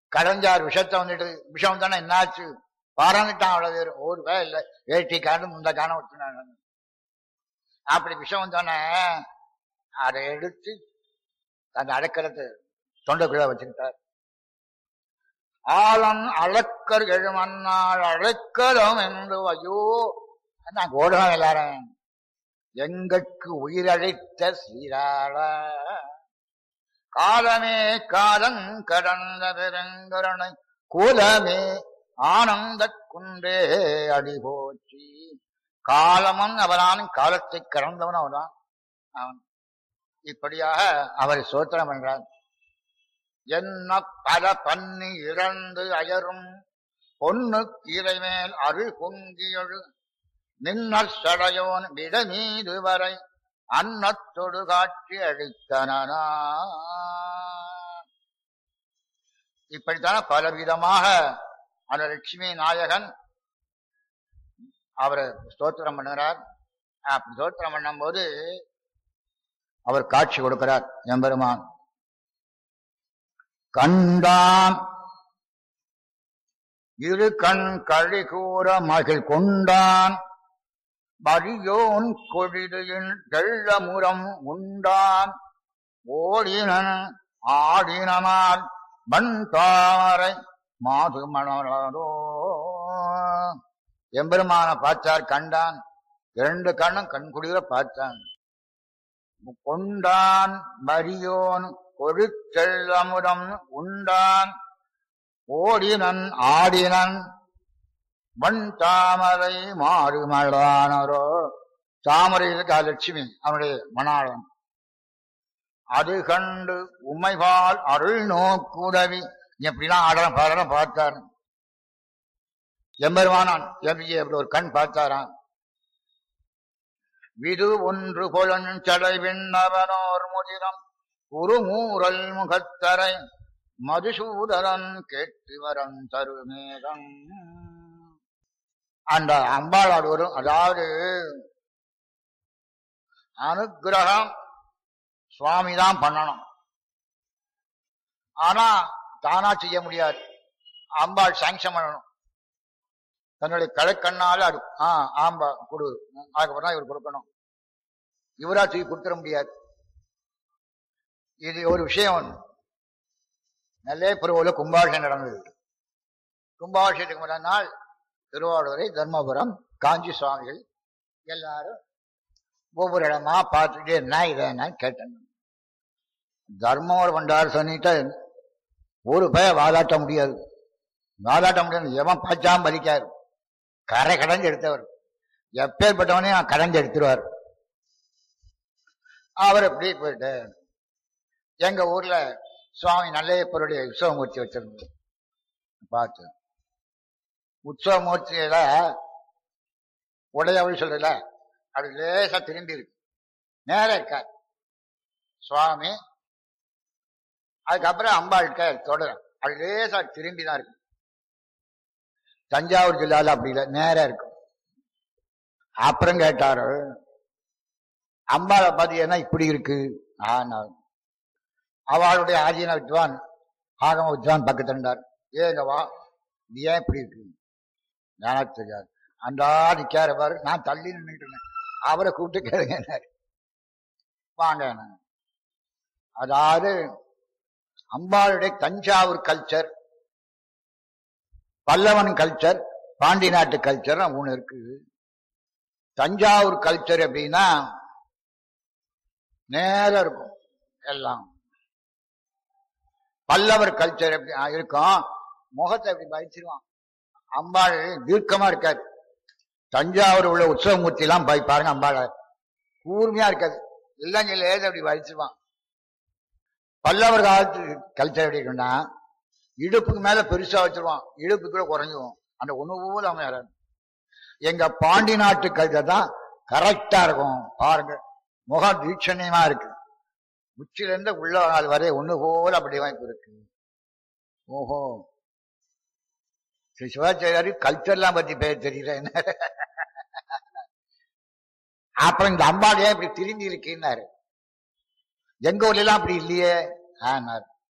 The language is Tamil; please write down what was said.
கடைஞ்சார் விஷத்தை வந்துட்டு விஷம் தானே என்னாச்சு பறந்துட்டான் அவ்வளவு பேர் ஒரு பேர் இல்லை வேட்டி காரணம் இந்த காரணம் வச்சுனாங்க அப்படி விஷம் வந்தோடனே அதை எடுத்து அந்த அடக்கிறது தொண்டைக்குள்ள வச்சுக்கிட்டார் ஆளன் அளக்கர் எழுமன்னாள் அழைக்கலும் என்று ஐயோ நான் ஓடுறோம் எல்லாரும் எங்கட்கு உயிரழைத்த ஸ்ரீராளா காலமே காலங் கடந்த பெருங்கருணை குலமே ஆனந்த குன்றே அடி போற்றி காலமன் அவனான் காலத்தை கடந்தவன் அவன்தான் அவன் இப்படியாக அவரை சோத்திரம் என்றார் என்ன பல பண்ணி இறந்து அயரும் பொன்னு கீரை மேல் அருள் பொங்கியொழு மின்னல் சடையோன் விட மீது வரை அன்னத்தொடு காட்சி அளித்தனா இப்படித்தான பலவிதமாக அந்த லட்சுமி நாயகன் அவரை ஸ்தோத்திரம் பண்ணுகிறார் அப்படி ஸ்தோத்திரம் பண்ணும்போது அவர் காட்சி கொடுக்கிறார் எம்பெருமான் கண்டான் இரு கண் கழி கூற மகிழ் கொண்டான் வரியோன் கொழிதியின் தெள்ளமுறம் உண்டான் ஓடினன் ஆடினமால் வன் தாமரை மாது மணரோ எம்பெருமான பார்த்தார் கண்டான் இரண்டு கண்ணும் கண் குடிகிற பார்த்தான் கொண்டான் வரியோன் கொழுச்செல்லமுதம் உண்டான் ஓடினன் ஆடினன் வன் தாமரை மாறுமலானரோ தாமரையில் லட்சுமி அவனுடைய மணாளன் அது கண்டு உமைபால் அருள் நோக்குதவி எப்படிலாம் ஆடலாம் பாடலாம் பார்த்தார் எம்பெருமானான் எம்பியை அப்படி ஒரு கண் பார்த்தாராம் விது ஒன்று கொலன் சடை விண்ணவனோர் முதிரம் குறுமூரல் முகத்தரை மதுசூதரன் கேட்டு வரன் தருமேகம் அந்த அம்பாளோடு வரும் அதாவது அனுகிரகம் சுவாமி தான் பண்ணணும் ஆனா தானா செய்ய முடியாது அம்பாள் சாங்ஷன் பண்ணணும் தன்னுடைய கடைக்கண்ணால அது ஆ ஆம்பா கொடு அதுக்கப்புறம் தான் இவர் கொடுக்கணும் இவரா தூக்கி கொடுத்துட முடியாது இது ஒரு விஷயம் ஒன்று நல்லே பிறகுல கும்பாபிஷேகம் நடந்தது கும்பாபிஷேகத்துக்கு முதல் நாள் திருவாரூரை தர்மபுரம் காஞ்சி சுவாமிகள் எல்லாரும் ஒவ்வொரு இடமா பார்த்துட்டு என்ன இதை என்னன்னு கேட்டாங்க தர்மம் பண்றாரு சொன்னிட்டு ஒரு பய வாதாட்ட முடியாது வாதாட்ட முடியாது எவன் பச்சாம பலிக்காரு கரை கடைஞ்சு எடுத்தவர் எப்பேற்பட்டவனே நான் கடைஞ்சு எடுத்துருவார் அவர் எப்படி போயிட்டு எங்க ஊர்ல சுவாமி நல்லையப்பருடைய உற்சவமூர்த்தி வச்சிருந்தது பார்த்து உற்சவமூர்த்தியில உடையவள் சொல்றல அப்படி லேசா திரும்பி இருக்கு நேரம் இருக்கார் சுவாமி அதுக்கப்புறம் அம்பாள் இருக்க தொடர அப்படி லேசா திரும்பி தான் இருக்கு தஞ்சாவூர் ஜில்லால அப்படி இல்லை நேரம் இருக்கும் அப்புறம் கேட்டாரு அம்பாளை பார்த்து என்ன இப்படி இருக்கு ஆனா அவளுடைய ஆதீன வித்வான் ஆகம வித்வான் பக்கத்து இருந்தார் ஏங்க வா இது ஏன் இப்படி இருக்கு எனக்கு தெரியாது அந்தா நிக்கார பாரு நான் தள்ளி நின்றுட்டு அவரை கூப்பிட்டு கேளுங்க வாங்க அதாவது அம்பாளுடைய தஞ்சாவூர் கல்ச்சர் பல்லவன் கல்ச்சர் பாண்டி நாட்டு கல்ச்சர் ஒண்ணு இருக்கு தஞ்சாவூர் கல்ச்சர் எப்படின்னா நேரம் இருக்கும் எல்லாம் பல்லவர் கல்ச்சர் எப்படி இருக்கும் முகத்தை எப்படி பயச்சிருவான் அம்பாள் தீர்க்கமா இருக்காது தஞ்சாவூர் உள்ள உற்சவமூர்த்தி எல்லாம் போய் பாருங்க அம்பாளை கூர்மையா இருக்காது எல்லாம் சொல்ல ஏது அப்படி வலிச்சிருவான் பல்லவர் காலத்து கல்ச்சர் எப்படி இருக்குன்னா இடுப்புக்கு மேல பெருசா வச்சிருவான் இடுப்பு கூட குறைஞ்சிரும் அந்த உணவு அமையாது எங்க பாண்டி நாட்டு கல்ச்சர் தான் கரெக்டா இருக்கும் பாருங்க முகம் தீட்சணியமா இருக்கு உச்சில இருந்து உள்ள நாள் வரை ஒண்ணு போல அப்படி வாய்ப்பு இருக்கு ஓஹோ ஸ்ரீ சிவாச்சாரி கல்ச்சர்லாம் பத்தி பேர் தெரியல என்ன அப்புறம் இந்த அம்பாள் ஏன் இப்படி திரும்பி இருக்குன்னாரு எங்க ஊர்ல எல்லாம் அப்படி இல்லையே ஆனார்